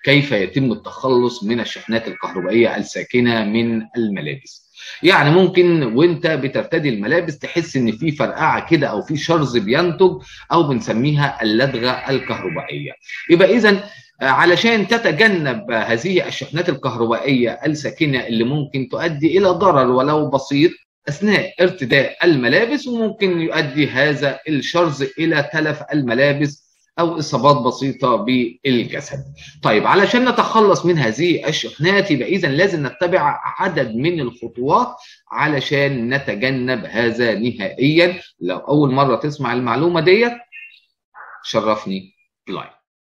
كيف يتم التخلص من الشحنات الكهربائيه الساكنه من الملابس يعني ممكن وانت بترتدي الملابس تحس ان في فرقعه كده او في شرز بينتج او بنسميها اللدغه الكهربائيه يبقى اذا علشان تتجنب هذه الشحنات الكهربائيه الساكنه اللي ممكن تؤدي الى ضرر ولو بسيط اثناء ارتداء الملابس وممكن يؤدي هذا الشرز الى تلف الملابس او اصابات بسيطه بالجسد. طيب علشان نتخلص من هذه الشحنات يبقى اذا لازم نتبع عدد من الخطوات علشان نتجنب هذا نهائيا لو اول مره تسمع المعلومه ديت شرفني لايك.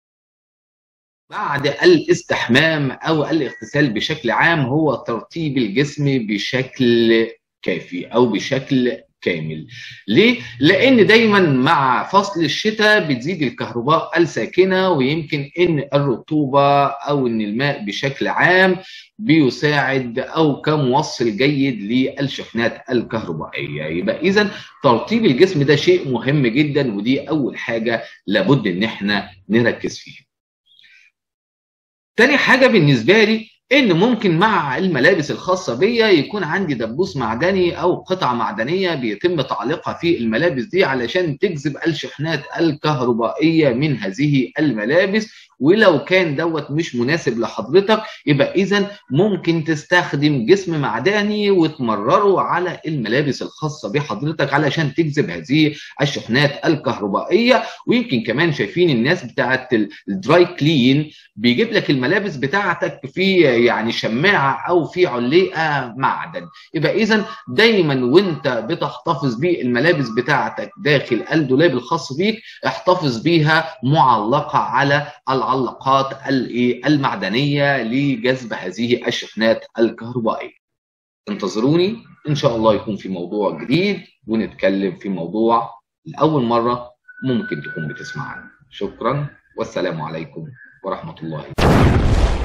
بعد الاستحمام او الاغتسال بشكل عام هو ترطيب الجسم بشكل كافي او بشكل كامل ليه؟ لأن دايما مع فصل الشتاء بتزيد الكهرباء الساكنة ويمكن أن الرطوبة أو أن الماء بشكل عام بيساعد أو كموصل جيد للشحنات الكهربائية يبقى إذا ترطيب الجسم ده شيء مهم جدا ودي أول حاجة لابد أن احنا نركز فيها تاني حاجة بالنسبة لي ان ممكن مع الملابس الخاصه بيا يكون عندي دبوس معدني او قطعه معدنيه بيتم تعليقها في الملابس دي علشان تجذب الشحنات الكهربائيه من هذه الملابس ولو كان دوت مش مناسب لحضرتك يبقى اذا ممكن تستخدم جسم معدني وتمرره على الملابس الخاصه بحضرتك علشان تجذب هذه الشحنات الكهربائيه ويمكن كمان شايفين الناس بتاعت الدراي كلين بيجيب لك الملابس بتاعتك في يعني شماعه او في علقه معدن يبقى اذا دايما وانت بتحتفظ بالملابس بتاعتك داخل الدولاب الخاص بيك احتفظ بيها معلقه على العلاقات المعدنيه لجذب هذه الشحنات الكهربائيه انتظروني ان شاء الله يكون في موضوع جديد ونتكلم في موضوع لاول مره ممكن تكون بتسمع عنه شكرا والسلام عليكم ورحمه الله